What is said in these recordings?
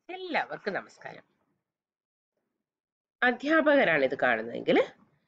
എല്ലാവർക്കും നമസ്കാരം അധ്യാപകരാണ് ഇത് കാണുന്നതെങ്കിൽ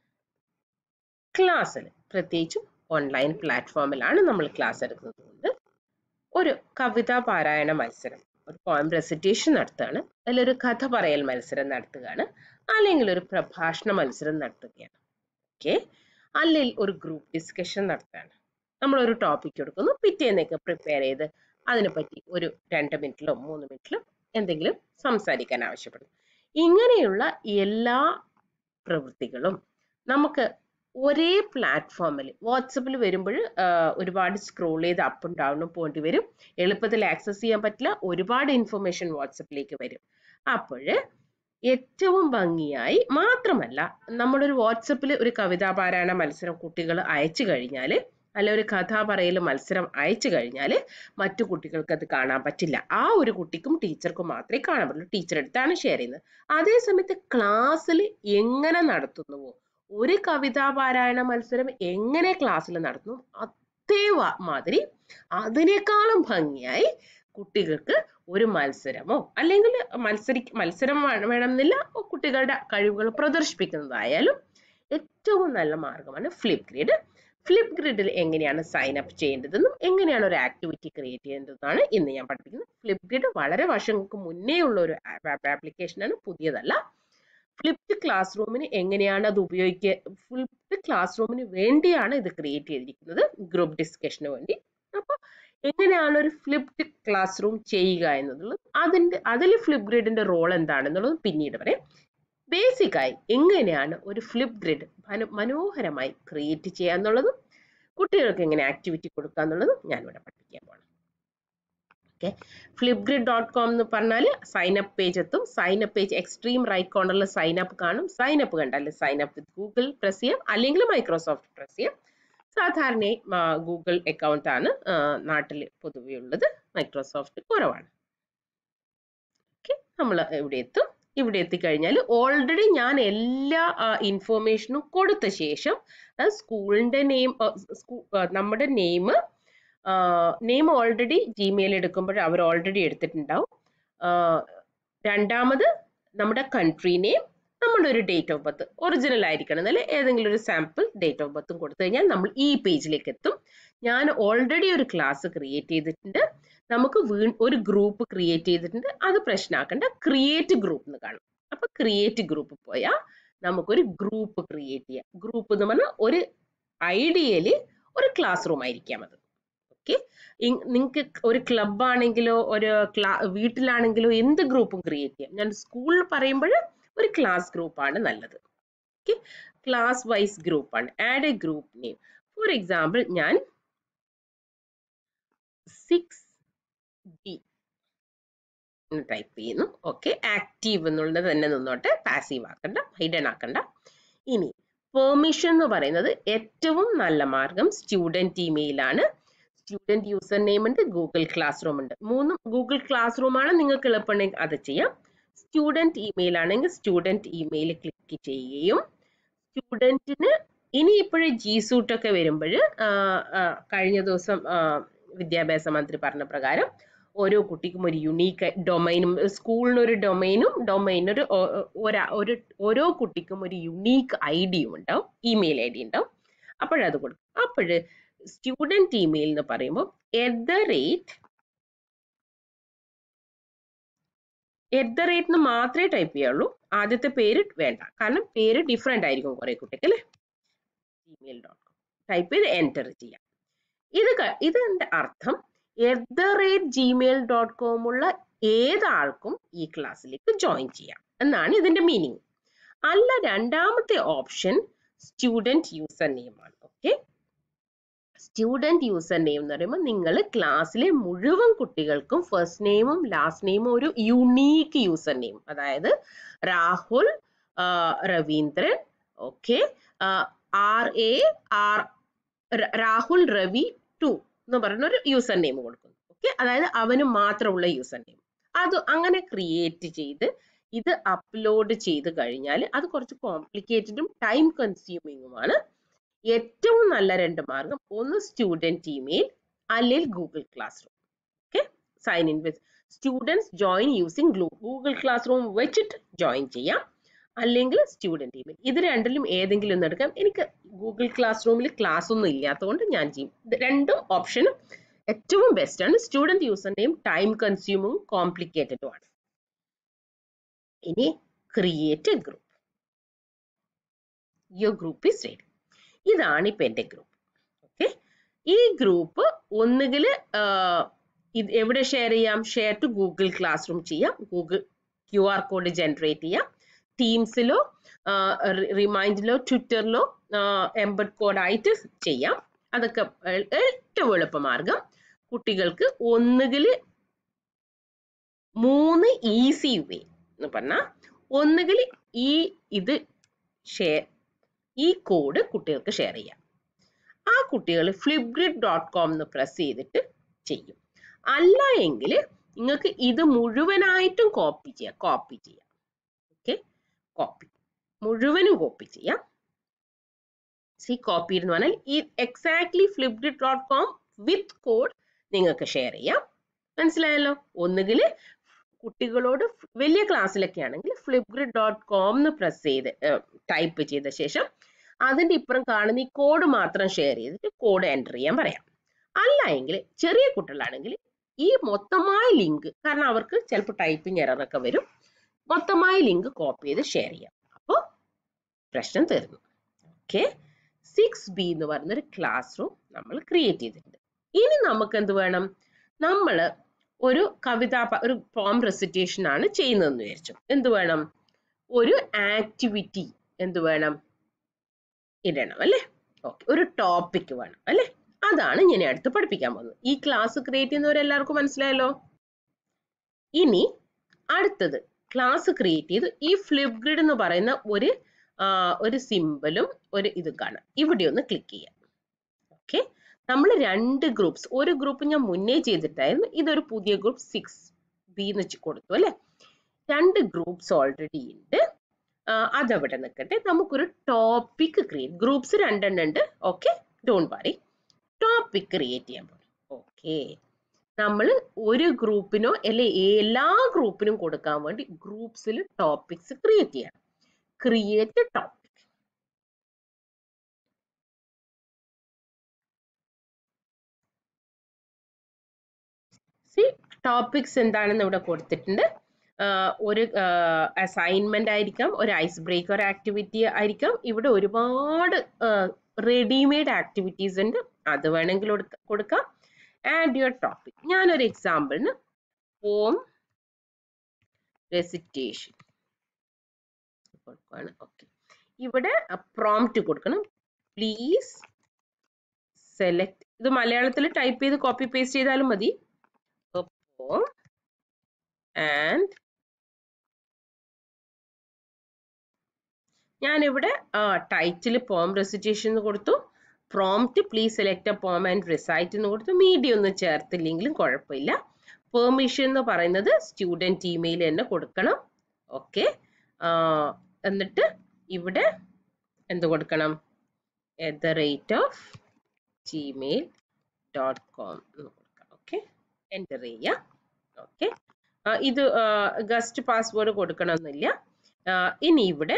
ക്ലാസ്സിൽ പ്രത്യേകിച്ചും ഓൺലൈൻ പ്ലാറ്റ്ഫോമിലാണ് നമ്മൾ ക്ലാസ് എടുക്കുന്നത് കൊണ്ട് ഒരു കവിതാ പാരായണ മത്സരം ഒരു പോയം റെസിറ്റേഷൻ നടത്തുകയാണ് അതിലൊരു കഥ പറയൽ മത്സരം നടത്തുകയാണ് അല്ലെങ്കിൽ ഒരു പ്രഭാഷണ മത്സരം നടത്തുകയാണ് ഓക്കെ അല്ലെങ്കിൽ ഒരു ഗ്രൂപ്പ് ഡിസ്കഷൻ നടത്തുകയാണ് നമ്മൾ ഒരു ടോപ്പിക് എടുക്കുന്നു പിറ്റേന്നേക്ക് പ്രിപ്പയർ ചെയ്ത് അതിനെപ്പറ്റി ഒരു രണ്ട് മിനിറ്റിലോ മൂന്ന് മിനിറ്റിലോ എന്തെങ്കിലും സംസാരിക്കാൻ ആവശ്യപ്പെടുന്നു ഇങ്ങനെയുള്ള എല്ലാ പ്രവൃത്തികളും നമുക്ക് ഒരേ പ്ലാറ്റ്ഫോമിൽ വാട്സപ്പിൽ വരുമ്പോൾ ഒരുപാട് സ്ക്രോൾ ചെയ്ത് അപ്പും ഡൗണും പോകേണ്ടി വരും എളുപ്പത്തിൽ ആക്സസ് ചെയ്യാൻ പറ്റില്ല ഒരുപാട് ഇൻഫർമേഷൻ വാട്സപ്പിലേക്ക് വരും അപ്പോൾ ഏറ്റവും ഭംഗിയായി മാത്രമല്ല നമ്മളൊരു വാട്സപ്പിൽ ഒരു കവിതാ പാരായണ മത്സരം കുട്ടികൾ അയച്ചു കഴിഞ്ഞാൽ അല്ല ഒരു കഥ പറയൽ മത്സരം അയച്ചു കഴിഞ്ഞാൽ മറ്റു കുട്ടികൾക്ക് അത് കാണാൻ പറ്റില്ല ആ ഒരു കുട്ടിക്കും ടീച്ചർക്കും മാത്രമേ കാണാൻ പറ്റുള്ളൂ ടീച്ചർ അടുത്താണ് ഷെയർ ചെയ്യുന്നത് അതേ സമയത്ത് ക്ലാസ്സിൽ എങ്ങനെ നടത്തുന്നുവോ ഒരു കവിതാ പാരായണ മത്സരം എങ്ങനെ ക്ലാസ്സിൽ നടത്തുന്നു അതേ മാതിരി അതിനേക്കാളും ഭംഗിയായി കുട്ടികൾക്ക് ഒരു മത്സരമോ അല്ലെങ്കിൽ മത്സരി മത്സരം വേണമെന്നില്ല കുട്ടികളുടെ കഴിവുകൾ പ്രദർശിപ്പിക്കുന്നതായാലും ഏറ്റവും നല്ല മാർഗമാണ് ഫ്ലിപ്പ് ഗ്രിഡ് ഫ്ലിപ്പ് ഗ്രിഡിൽ എങ്ങനെയാണ് സൈൻ അപ്പ് ചെയ്യേണ്ടതെന്നും എങ്ങനെയാണ് ഒരു ആക്ടിവിറ്റി ക്രിയേറ്റ് ചെയ്യേണ്ടതെന്നാണ് ഇന്ന് ഞാൻ പഠിപ്പിക്കുന്നത് ഫ്ലിപ്പ് ഗ്രിഡ് വളരെ വർഷങ്ങൾക്ക് മുന്നേ ഉള്ള ഒരു ആപ്ലിക്കേഷനാണ് പുതിയതല്ല ഫ്ലിപ്ഡ് ക്ലാസ് റൂമിന് എങ്ങനെയാണ് അത് ഉപയോഗിക്കുക ഫ്ലിപ്ഡ് ക്ലാസ് റൂമിന് വേണ്ടിയാണ് ഇത് ക്രിയേറ്റ് ചെയ്തിരിക്കുന്നത് ഗ്രൂപ്പ് ഡിസ്കഷന് വേണ്ടി അപ്പോൾ എങ്ങനെയാണ് ഒരു ഫ്ലിപ്ഡ് ക്ലാസ് റൂം ചെയ്യുക എന്നുള്ളത് അതിൻ്റെ അതിൽ ഫ്ലിപ്പ് ഗ്രിഡിന്റെ റോൾ എന്താണെന്നുള്ളത് പിന്നീട് പറയാം ബേസിക്കായി എങ്ങനെയാണ് ഒരു ഫ്ലിപ്പ് ഗ്രിഡ് മനോഹരമായി ക്രിയേറ്റ് ചെയ്യുക എന്നുള്ളതും കുട്ടികൾക്ക് എങ്ങനെ ആക്ടിവിറ്റി കൊടുക്കുക എന്നുള്ളതും ഞാനിവിടെ പഠിപ്പിക്കാൻ പോകണം okay Flipgrid dot com എന്ന് പറഞ്ഞാൽ സൈൻ അപ്പ് പേജ് എത്തും sign up page extreme right കോർണറിൽ സൈൻ അപ്പ് കാണും സൈൻ അപ്പ് കണ്ടാൽ sign up with Google press ചെയ്യാം അല്ലെങ്കിൽ മൈക്രോസോഫ്റ്റ് പ്രസ് ചെയ്യാം സാധാരണ ഗൂഗിൾ അക്കൗണ്ട് ആണ് നാട്ടിൽ പൊതുവെ ഉള്ളത് മൈക്രോസോഫ്റ്റ് കുറവാണ് ഓക്കെ നമ്മൾ ഇവിടെ എത്തും ഇവിടെ എത്തിക്കഴിഞ്ഞാൽ ഓൾറെഡി ഞാൻ എല്ലാ ഇൻഫോർമേഷനും കൊടുത്ത ശേഷം സ്കൂളിന്റെ നെയിം നമ്മുടെ നെയിം നെയിം ഓൾറെഡി ജിമെയിൽ എടുക്കുമ്പോൾ അവർ ഓൾറെഡി എടുത്തിട്ടുണ്ടാവും രണ്ടാമത് നമ്മുടെ കൺട്രി നെയിം നമ്മുടെ ഒരു ഡേറ്റ് ഓഫ് ബർത്ത് ഒറിജിനൽ ആയിരിക്കണം എന്നല്ല ഏതെങ്കിലും ഒരു സാമ്പിൾ ഡേറ്റ് ഓഫ് ബർത്തും കൊടുത്തു കഴിഞ്ഞാൽ നമ്മൾ ഈ പേജിലേക്ക് എത്തും ഞാൻ ഓൾറെഡി ഒരു ക്ലാസ് ക്രിയേറ്റ് ചെയ്തിട്ടുണ്ട് നമുക്ക് വീ ഒരു ഗ്രൂപ്പ് ക്രിയേറ്റ് ചെയ്തിട്ടുണ്ട് അത് പ്രശ്നമാക്കണ്ട ക്രിയേറ്റ് ഗ്രൂപ്പ് എന്ന് കാണും അപ്പൊ ക്രിയേറ്റ് ഗ്രൂപ്പ് പോയാൽ നമുക്കൊരു ഗ്രൂപ്പ് ക്രിയേറ്റ് ചെയ്യാം ഗ്രൂപ്പ് എന്ന് പറഞ്ഞാൽ ഒരു ഐഡിയല് ഒരു ക്ലാസ് റൂം ആയിരിക്കാം അത് ഓക്കെ നിങ്ങൾക്ക് ഒരു ക്ലബ് ആണെങ്കിലോ ഒരു ക്ലാ വീട്ടിലാണെങ്കിലോ എന്ത് ഗ്രൂപ്പും ക്രിയേറ്റ് ചെയ്യാം ഞാൻ സ്കൂളിൽ പറയുമ്പോൾ ഒരു ക്ലാസ് ഗ്രൂപ്പാണ് നല്ലത് ഓക്കെ ക്ലാസ് വൈസ് ഗ്രൂപ്പാണ് add a group name for example ഞാൻ സിക്സ് ഡി ടൈപ്പ് ചെയ്യുന്നു ഓക്കെ ആക്റ്റീവ് എന്നുള്ളത് തന്നെ നിന്നോട്ടെ പാസീവ് ആക്കണ്ട ഹൈഡൻ ആക്കണ്ട ഇനി പെർമിഷൻ എന്ന് പറയുന്നത് ഏറ്റവും നല്ല മാർഗം സ്റ്റുഡൻറ് ഇമെയിൽ ആണ് സ്റ്റുഡൻറ് യൂസർ നെയിം ഉണ്ട് ഗൂഗിൾ ക്ലാസ് റൂം ഉണ്ട് മൂന്നും ഗൂഗിൾ ക്ലാസ് റൂം ആണ് നിങ്ങൾക്ക് എളുപ്പമുണ്ടെങ്കിൽ അത് ചെയ്യാം സ്റ്റുഡൻറ് ഇമെയിൽ ആണെങ്കിൽ സ്റ്റുഡൻറ് ഇമെയിൽ ക്ലിക്ക് ചെയ്യുകയും സ്റ്റുഡൻറ്റിന് ഇനി ഇപ്പോഴും ജി സൂട്ടൊക്കെ വരുമ്പോൾ കഴിഞ്ഞ ദിവസം വിദ്യാഭ്യാസ മന്ത്രി പറഞ്ഞ പ്രകാരം ഓരോ കുട്ടിക്കും ഒരു യുണീക്ക് ഡൊമൈനും സ്കൂളിന് ഒരു ഡൊമൈനും ഡൊമൈനൊരു ഒരു ഓരോ കുട്ടിക്കും ഒരു യുണീക്ക് ഐ ഡിയും ഉണ്ടാവും ഇമെയിൽ ഐ ഡി ഉണ്ടാവും അപ്പോഴത് കൊടുക്കും അപ്പോൾ സ്റ്റുഡൻറ് ഇമെയിൽ എന്ന് പറയുമ്പോൾ at the rate at the rate എന്ന് മാത്രമേ ടൈപ്പ് ചെയ്യുള്ളൂ ആദ്യത്തെ പേര് വേണ്ട കാരണം പേര് ഡിഫറെൻ്റ് ആയിരിക്കും കുറെ കുട്ടിക്ക് അല്ലേ ജിമെയിൽ ഡോട്ട് കോം ടൈപ്പ് ചെയ്ത് എൻറ്റർ ചെയ്യാം ഇത് ഇതിൻ്റെ അർത്ഥം at the rate Gmail dot com ഉള്ള ഏതാൾക്കും ഈ ക്ലാസ്സിലേക്ക് ജോയിൻ ചെയ്യാം എന്നാണ് ഇതിന്റെ മീനിങ് അല്ല രണ്ടാമത്തെ ഓപ്ഷൻ സ്റ്റുഡൻറ് യൂസർ നെയിം ആണ് ഓക്കെ സ്റ്റുഡൻറ് യൂസർ നെയിം എന്ന് പറയുമ്പോൾ നിങ്ങൾ ക്ലാസ്സിലെ മുഴുവൻ കുട്ടികൾക്കും ഫസ്റ്റ് നെയിമും ലാസ്റ്റ് നെയിമും ഒരു യുണീക്ക് യൂസർ നെയിം അതായത് Rahul Raveendran okay R A R Rahul Ravi two എന്ന് പറയുന്ന ഒരു യൂസർ നെയിം കൊടുക്കുന്നു ഓക്കെ അതായത് അവന് മാത്രമുള്ള യൂസർ നെയിം അത് അങ്ങനെ ക്രിയേറ്റ് ചെയ്ത് ഇത് അപ്ലോഡ് ചെയ്ത് കഴിഞ്ഞാൽ അത് കുറച്ച് കോംപ്ലിക്കേറ്റഡും ടൈം കൺസ്യൂമിങ്ങുമാണ് ഏറ്റവും നല്ല രണ്ട് മാർഗം ഒന്ന് സ്റ്റുഡൻറ് ഇമെയിൽ അല്ലെങ്കിൽ Google classroom okay sign in with students join using Google classroom വെച്ചിട്ട് ജോയിൻ ചെയ്യാം അല്ലെങ്കിൽ സ്റ്റുഡൻറ് ഇമെയിൽ ഇത് രണ്ടിലും ഏതെങ്കിലും ഒന്ന് എടുക്കാം എനിക്ക് ഗൂഗിൾ ക്ലാസ് റൂമിൽ ക്ലാസ് ഒന്നും ഇല്ലാത്തതുകൊണ്ട് ഞാൻ ചെയ്യും ഇത് രണ്ടും ഓപ്ഷനും ഏറ്റവും ബെസ്റ്റ് ആണ് സ്റ്റുഡൻറ് യൂസർ നെയിം ടൈം കൺസ്യൂമും കോംപ്ലിക്കേറ്റഡും ആണ് ഇനി create a group your group is ready ഇതാണ് ഇപ്പൊ എന്റെ ഗ്രൂപ്പ് ഓക്കെ ഈ ഗ്രൂപ്പ് ഒന്നുകിൽ ഇത് എവിടെ ഷെയർ ചെയ്യാം share to Google classroom ചെയ്യാം Google Q R code generate ചെയ്യാം ടീംസിലോ റിമൈൻഡിലോ ട്വിറ്ററിലോ എംബഡ് കോഡായിട്ട് ചെയ്യാം അതൊക്കെ ഏറ്റവും എളുപ്പമാർഗം കുട്ടികൾക്ക് ഒന്നുകിൽ മൂന്ന് ഈസി വേ എന്ന് പറഞ്ഞാൽ ഒന്നുകിൽ ഈ ഇത് ഷെയർ ഈ കോഡ് കുട്ടികൾക്ക് ഷെയർ ചെയ്യാം ആ കുട്ടികൾ ഫ്ലിപ്ഗ്രിഡ് ഡോട്ട് കോം എന്ന് പ്രസ് ചെയ്തിട്ട് ചെയ്യും അല്ല എങ്കിൽ നിങ്ങൾക്ക് ഇത് മുഴുവനായിട്ടും കോപ്പി ചെയ്യാം കോപ്പി ചെയ്യാം ഓക്കെ കോപ്പി മുഴുവനും കോപ്പി ചെയ്യാം സി കോപ്പി എന്ന് പറഞ്ഞാൽ ഈ exactly Flipgrid dot com with code നിങ്ങൾക്ക് ഷെയർ ചെയ്യാം മനസ്സിലായല്ലോ ഒന്നുകിൽ കുട്ടികളോട് വലിയ ക്ലാസ്സിലൊക്കെ ആണെങ്കിൽ ഫ്ലിപ്ഗ്രിഡ് ഡോട്ട് കോം എന്ന് പ്രസ് ചെയ്ത് ടൈപ്പ് ചെയ്ത ശേഷം അതിന്റെ ഇപ്പുറം കാണുന്ന ഈ കോഡ് മാത്രം ഷെയർ ചെയ്തിട്ട് കോഡ് എൻ്റർ ചെയ്യാൻ പറയാം അല്ല എങ്കിൽ ചെറിയ കുട്ടികളാണെങ്കിൽ ഈ മൊത്തമായ ലിങ്ക് കാരണം അവർക്ക് ചിലപ്പോൾ ടൈപ്പിംഗ് എററൊക്കെ വരും മൊത്തമായ ലിങ്ക് കോപ്പി ചെയ്ത് ഷെയർ ചെയ്യാം അപ്പോൾ പ്രശ്നം തീർന്നു ഓക്കെ സിക്സ് ബി എന്ന് പറയുന്നൊരു ക്ലാസ് റൂം നമ്മൾ ക്രിയേറ്റ് ചെയ്തിട്ടുണ്ട് ഇനി നമുക്ക് എന്ത് വേണം നമ്മൾ ഒരു കവിത ഒരു പോം റെസിറ്റേഷൻ ആണ് ചെയ്യുന്നതെന്ന് വിചാരിച്ചു എന്ത് വേണം ഒരു ആക്ടിവിറ്റി എന്ത് വേണം ഇടണം അല്ലേ ഓക്കെ ഒരു ടോപ്പിക് വേണം അല്ലേ അതാണ് ഞാൻ അടുത്ത് പഠിപ്പിക്കാൻ പോകുന്നത് ഈ ക്ലാസ് ക്രിയേറ്റ് ചെയ്യുന്നവരെല്ലാവർക്കും മനസ്സിലായല്ലോ ഇനി അടുത്തത് ക്ലാസ് ക്രിയേറ്റ് ചെയ്ത് ഈ ഫ്ലിപ്ഗ്രിഡ് എന്ന് പറയുന്ന ഒരു ഒരു സിമ്പലും ഒരു ഇത് കാണാം ഇവിടെ ഒന്ന് ക്ലിക്ക് ചെയ്യാം ഓക്കെ നമ്മൾ രണ്ട് ഗ്രൂപ്പ്സ് ഒരു ഗ്രൂപ്പ് ഞാൻ മുന്നേ ചെയ്തിട്ടായിരുന്നു ഇതൊരു പുതിയ ഗ്രൂപ്പ് സിക്സ് ബി എന്ന് വെച്ച് കൊടുത്തു അല്ലെ രണ്ട് ഗ്രൂപ്പ്സ് ഓൾറെഡി ഉണ്ട് അതവിടെ നിൽക്കട്ടെ നമുക്കൊരു ടോപ്പിക് ക്രിയേറ്റ് ഗ്രൂപ്പ്സ് രണ്ടെണ്ണം ഉണ്ട് okay don't worry topic create ചെയ്യാൻ പോകും ഓക്കെ നമ്മൾ ഒരു ഗ്രൂപ്പിനോ അല്ലെ എല്ലാ ഗ്രൂപ്പിനും കൊടുക്കാൻ വേണ്ടി ഗ്രൂപ്പ്സിൽ ടോപ്പിക്സ് ക്രിയേറ്റ് ചെയ്യണം ക്രിയേറ്റ് ടോപ്പിക് സി ടോപ്പിക്സ് എന്താണെന്ന് ഇവിടെ കൊടുത്തിട്ടുണ്ട് ഒരു അസൈൻമെന്റ് ആയിരിക്കാം ഒരു ഐസ് ബ്രേക്കർ ആക്ടിവിറ്റി ആയിരിക്കാം ഇവിടെ ഒരുപാട് റെഡിമെയ്ഡ് ആക്ടിവിറ്റീസ് ഉണ്ട് അത് വേണമെങ്കിൽ കൊടുക്കാം ആഡ് യുവർ ടോപ്പിക് ഞാനൊരു എക്സാമ്പിളിന് പോം റെസിറ്റേഷൻ കൊടുക്കുകയാണ് ഓക്കെ ഇവിടെ പ്രോംപ്റ്റ് കൊടുക്കണം പ്ലീസ് സെലക്ട് ഇത് മലയാളത്തിൽ ടൈപ്പ് ചെയ്ത് കോപ്പി പേസ്റ്റ് ചെയ്താലും മതി പോം ആൻഡ് ഞാനിവിടെ ടൈറ്റിൽ പോം റെസിറ്റേഷൻ എന്ന് കൊടുത്തു prompt please select a poem and recite എന്ന് കൊടുത്തു മീഡിയ ഒന്നും ചേർത്തില്ലെങ്കിലും കുഴപ്പമില്ല പെർമിഷൻ എന്ന് പറയുന്നത് സ്റ്റുഡൻറ്റ് ഇമെയിൽ തന്നെ കൊടുക്കണം ഓക്കെ എന്നിട്ട് ഇവിടെ എന്ത് കൊടുക്കണം at the rate of Gmail dot com എന്ന് കൊടുക്കാം ഓക്കെ എൻ്റർ ചെയ്യുക ഓക്കെ ഇത് ഗസ്റ്റ് പാസ്വേഡ് കൊടുക്കണമെന്നില്ല ഇനി ഇവിടെ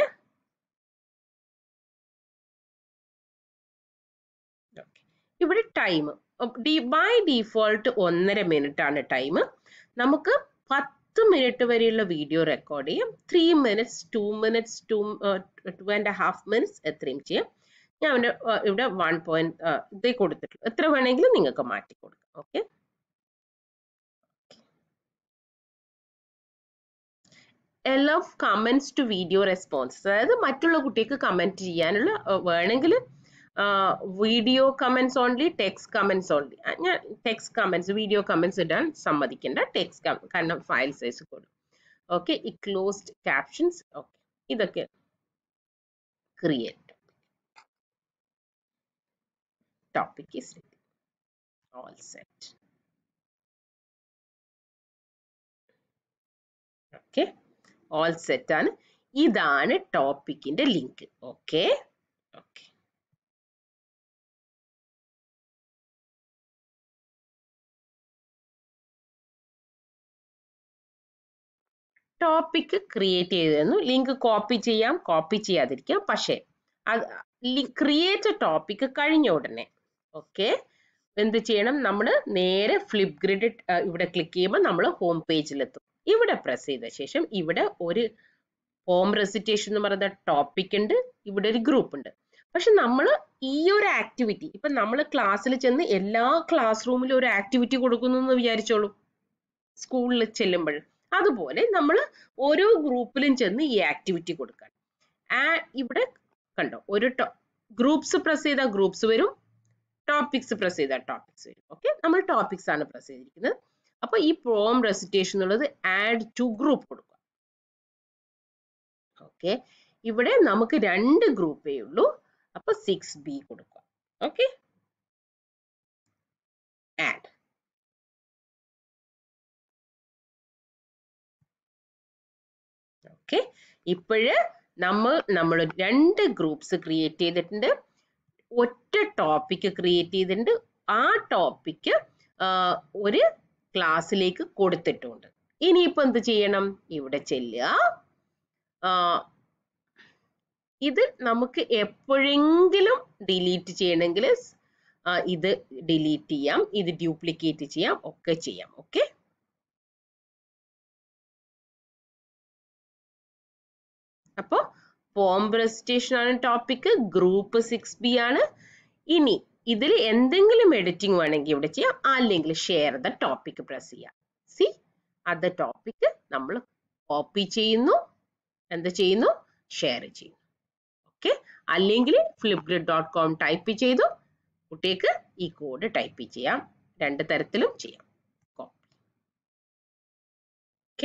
ഇവിടെ ടൈം ബൈ ഡീഫോൾട്ട് ഒന്നര മിനിറ്റ് ആണ് ടൈം നമുക്ക് പത്ത് മിനിറ്റ് വരെയുള്ള വീഡിയോ റെക്കോർഡ് ചെയ്യാം three minutes two minutes two two and half minutes എത്രയും ചെയ്യാം ഞാൻ ഇവിടെ ഇവിടെ വൺ പോയിന്റ് ഇത് കൊടുത്തിട്ടുള്ളൂ എത്ര വേണമെങ്കിലും നിങ്ങൾക്ക് മാറ്റി കൊടുക്കാം ഓക്കെ എല്ലോ കമന്റ്സ് ടു വീഡിയോ റെസ്പോൺസ് അതായത് മറ്റുള്ള കുട്ടിക്ക് കമന്റ് ചെയ്യാനുള്ള വേണമെങ്കിൽ video comments only text comments only ഞാൻ ടെക്സ്റ്റ് കമന്റ്സ് വീഡിയോ കമന്റ്സ് ഇടാൻ സമ്മതിക്കേണ്ട ടെക്സ്റ്റ് കാരണം ഫയൽ സൈസ് കൂടും ഓക്കെ ഈ ക്ലോസ്ഡ് ക്യാപ്ഷൻസ് ഓക്കെ ഇതൊക്കെ create topic is ready all set okay all set ആണ് ഇതാണ് ടോപ്പിക്കിന്റെ link okay okay topic create ചെയ്ത് തന്നു ലിങ്ക് കോപ്പി ചെയ്യാം കോപ്പി ചെയ്യാതിരിക്കാം പക്ഷേ അത് ക്രിയേറ്റ് ടോപ്പിക് കഴിഞ്ഞ ഉടനെ ഓക്കെ എന്ത് ചെയ്യണം നമ്മൾ നേരെ ഫ്ലിപ്പ് ഗ്രിഡ് ഇവിടെ ക്ലിക്ക് ചെയ്യുമ്പോൾ നമ്മൾ ഹോം പേജിലെത്തും ഇവിടെ പ്രസ് ചെയ്ത ശേഷം ഇവിടെ ഒരു ഹോം റെസിറ്റേഷൻ എന്ന് പറയുന്ന ടോപ്പിക് ഉണ്ട് ഇവിടെ ഒരു ഗ്രൂപ്പ് ഉണ്ട് പക്ഷെ നമ്മൾ ഈ ഒരു ആക്ടിവിറ്റി ഇപ്പൊ നമ്മൾ ക്ലാസ്സിൽ ചെന്ന് എല്ലാ ക്ലാസ് റൂമിലും ഒരു ആക്ടിവിറ്റി കൊടുക്കുന്നു എന്ന് വിചാരിച്ചോളൂ സ്കൂളിൽ ചെല്ലുമ്പോൾ അതുപോലെ നമ്മൾ ഓരോ ഗ്രൂപ്പിലും ചെന്ന് ഈ ആക്ടിവിറ്റി കൊടുക്കാൻ ആ ഇവിടെ കണ്ടോ ഒരു ഗ്രൂപ്പ്സ് പ്രസ് ചെയ്താൽ ഗ്രൂപ്പ്സ് വരും ടോപ്പിക്സ് പ്രസ് ചെയ്താൽ ടോപ്പിക്സ് വരും ഓക്കെ നമ്മൾ ടോപ്പിക്സ് ആണ് പ്രസ് ചെയ്തിരിക്കുന്നത് അപ്പൊ ഈ പ്രോം റെസിറ്റേഷൻ എന്നുള്ളത് ആഡ് ടു ഗ്രൂപ്പ് കൊടുക്കുക ഓക്കെ ഇവിടെ നമുക്ക് രണ്ട് ഗ്രൂപ്പേ ഉള്ളൂ അപ്പൊ സിക്സ് ബി കൊടുക്കുക ഓക്കെ ആഡ് ഓക്കെ ഇപ്പോഴ് നമ്മൾ നമ്മൾ രണ്ട് ഗ്രൂപ്പ്സ് ക്രിയേറ്റ് ചെയ്തിട്ടുണ്ട് ഒറ്റ ടോപ്പിക് ക്രിയേറ്റ് ചെയ്തിട്ടുണ്ട് ആ ടോപ്പിക്ക് ഒരു ക്ലാസ്സിലേക്ക് കൊടുത്തിട്ടുണ്ട് ഇനിയിപ്പോ എന്ത് ചെയ്യണം ഇവിടെ ചെല്ലുക ഇത് നമുക്ക് എപ്പോഴെങ്കിലും ഡിലീറ്റ് ചെയ്യണമെങ്കിൽ ഇത് ഡിലീറ്റ് ചെയ്യാം ഇത് ഡ്യൂപ്ലിക്കേറ്റ് ചെയ്യാം ഒക്കെ ചെയ്യാം ഓക്കെ അപ്പോ ഫോം പ്രസന്റേഷൻ ആണ് ടോപ്പിക് ഗ്രൂപ്പ് സിക്സ് ബി ആണ് ഇനി ഇതിൽ എന്തെങ്കിലും എഡിറ്റിംഗ് വേണമെങ്കിൽ ഇവിടെ ചെയ്യാം അല്ലെങ്കിൽ ഷെയർ ദ ടോപ്പിക് പ്രസ് ചെയ്യാം സി അത് ടോപ്പിക് നമ്മൾ കോപ്പി ചെയ്യുന്നു എന്ത് ചെയ്യുന്നു ഷെയർ ചെയ്യുന്നു ഓക്കെ അല്ലെങ്കിൽ ഫ്ലിപ്ഗ്രിഡ് ഡോട്ട് കോം ടൈപ്പ് ചെയ്തു കുട്ടിക്ക് ഈ കോഡ് ടൈപ്പ് ചെയ്യാം രണ്ട് തരത്തിലും ചെയ്യാം കോപ്പി ഓക്കെ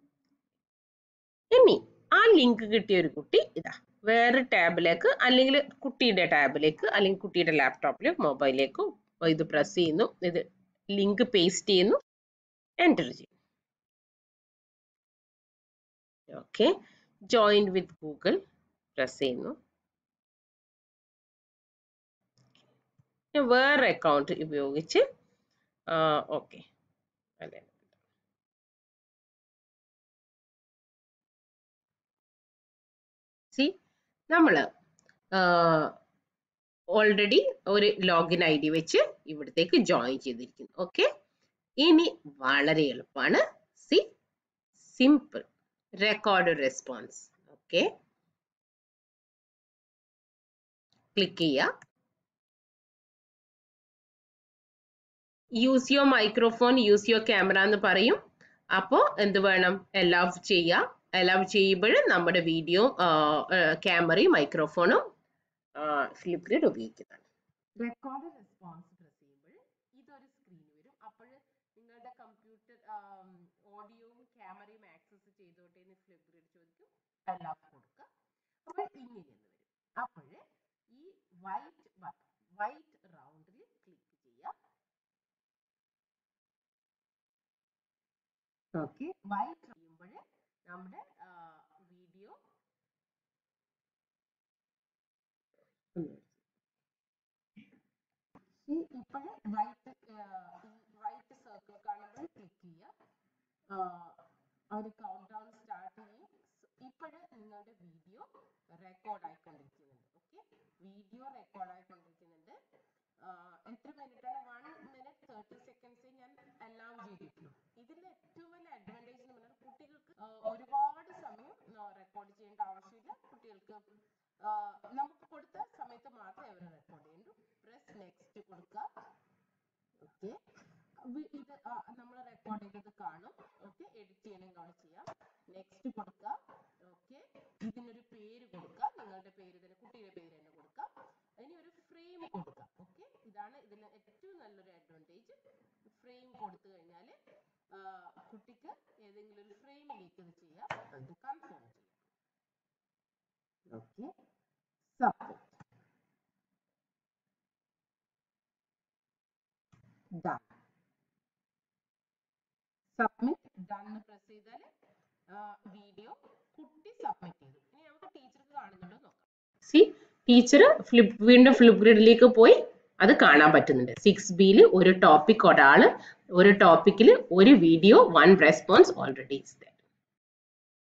ഇനി ആ ലിങ്ക് കിട്ടിയ ഒരു കുട്ടി ഇതാ വേറെ ടാബിലേക്ക് അല്ലെങ്കിൽ കുട്ടിയുടെ ടാബിലേക്ക് അല്ലെങ്കിൽ കുട്ടിയുടെ ലാപ്ടോപ്പിൽ മൊബൈലിലേക്കോ ഇത് പ്രസ് ചെയ്യുന്നു ഇത് ലിങ്ക് പേസ്റ്റ് ചെയ്യുന്നു എൻ്റർ ചെയ്യും okay join with Google press ചെയ്യുന്നു വേറെ അക്കൗണ്ട് ഉപയോഗിച്ച് ഓക്കെ അതെ സി നമ്മൾ ഓൾറെഡി ഒരു ലോഗിൻ ഐ ഡി വെച്ച് ഇവിടത്തേക്ക് ജോയിൻ ചെയ്തിരിക്കുന്നു ഓക്കെ ഇനി വളരെ എളുപ്പമാണ് see simple record response okay click ചെയ്യുക use your microphone use your camera എന്ന് പറയും അപ്പോൾ എന്ത് വേണം അലൗ ചെയ്യാം അലൗ ചെയ്യുമ്പോൾ നമ്മുടെ വീഡിയോ ക്യാമറയും മൈക്രോഫോണും ഫ്ലിപ്ഗ്രിഡ് ഉപയോഗിക്കുന്നതാണ് റെക്കോർഡ് റെസ്പോൺസ് പ്രസ് ചെയ്യുമ്പോൾ ഇതൊരു സ്ക്രീൻ വരും അപ്പോൾ നിങ്ങളുടെ കമ്പ്യൂട്ടർ ഓഡിയോയും ക്യാമറയും ആക്സസ് ചെയ്തോട്ടെ എന്ന് ഫ്ലിപ്ഗ്രിഡ് ചോദിക്കും അലൗ കൊടുക്കുക അപ്പോൾ ഇങ്ങനെ വരും അപ്പോൾ ഈ വൈറ്റ് വൈറ്റ് റൗണ്ടിൽ ക്ലിക്ക് ചെയ്യുക ഓക്കെ വൈറ്റ് ചെയ്യുമ്പോൾ നമ്മുടെ വീഡിയോ ഇപ്പോൾ റൈറ്റ് റൈറ്റ് സർക്കിൾ കാണുമ്പോൾ ക്ലിക്ക് ചെയ്യുക ഒരു കൗണ്ട് ഡൗൺ സ്റ്റാർട്ട് ചെയ്യും ഇപ്പോൾ നിങ്ങളുടെ വീഡിയോ റെക്കോർഡ് ആയിക്കൊണ്ടിരിക്കുന്നുണ്ട് ഓക്കെ വീഡിയോ റെക്കോർഡ് ആയിക്കൊണ്ടിരിക്കുന്നുണ്ട് എത്ര മിനിറ്റ് ആണ് വൺ മിനിറ്റ് തേർട്ടി സെക്കൻഡ്സ് ഞാൻ അലൗ ചെയ്തിട്ടുള്ളൂ ഇതിന്റെ ഏറ്റവും വലിയ അഡ്വാൻറ്റേജ് എന്ന് പറഞ്ഞാൽ കുട്ടികൾക്ക് ഒരുപാട് സമയം റെക്കോർഡ് ചെയ്യേണ്ട ആവശ്യമില്ല കുട്ടികൾക്ക് നമുക്ക് കൊടുത്ത സമയത്ത് മാത്രമേ അവർ റെക്കോർഡ് ചെയ്യണ്ടു പ്രസ് നെക്സ്റ്റ് കൊടുക്കുക ഓക്കെ ഇത് നമ്മൾ റെക്കോർഡ് ചെയ്തത് കാണും ഓക്കെ എഡിറ്റ് ചെയ്യണമെങ്കിൽ അവിടെ ചെയ്യാം നെക്സ്റ്റ് കൊടുക്കുക ഓക്കെ ഇതിനൊരു പേര് കൊടുക്കുക നിങ്ങളുടെ പേര് തന്നെ കുട്ടിയുടെ പേര് തന്നെ കൊടുക്കുക ഇനി ഒരു ഫ്രെയിം കൊടുക്കുക ഓക്കെ ഇതാണ് ഇതിന് ഏറ്റവും നല്ലൊരു അഡ്വാൻറ്റേജ് ഫ്രെയിം കൊടുത്തു കഴിഞ്ഞാൽ കുട്ടിക്ക് ഏതെങ്കിലും ഒരു ഫ്രെയിമിലേക്ക് ഇത് ചെയ്യാം അത് കൺഫേം ചെയ്യാം okay support done submit done press ചെയ്താൽ വീഡിയോ കുട്ടി സബ്മിറ്റ് ചെയ്തു ഇനി നമുക്ക് ടീച്ചർക്ക് കാണുന്നുണ്ടോ നോക്കാം സി ടീച്ചർ ഫ്ലിപ്പ് വീണ്ടും ഫ്ലിപ്പ് ഗ്രിഡിലേക്ക് പോയി അത് കാണാൻ പറ്റുന്നുണ്ട് സിക്സ് ബിയിൽ ഒരു ടോപ്പിക് ഒരാൾ ഒരു ടോപ്പിക്കിൽ ഒരു video one response already is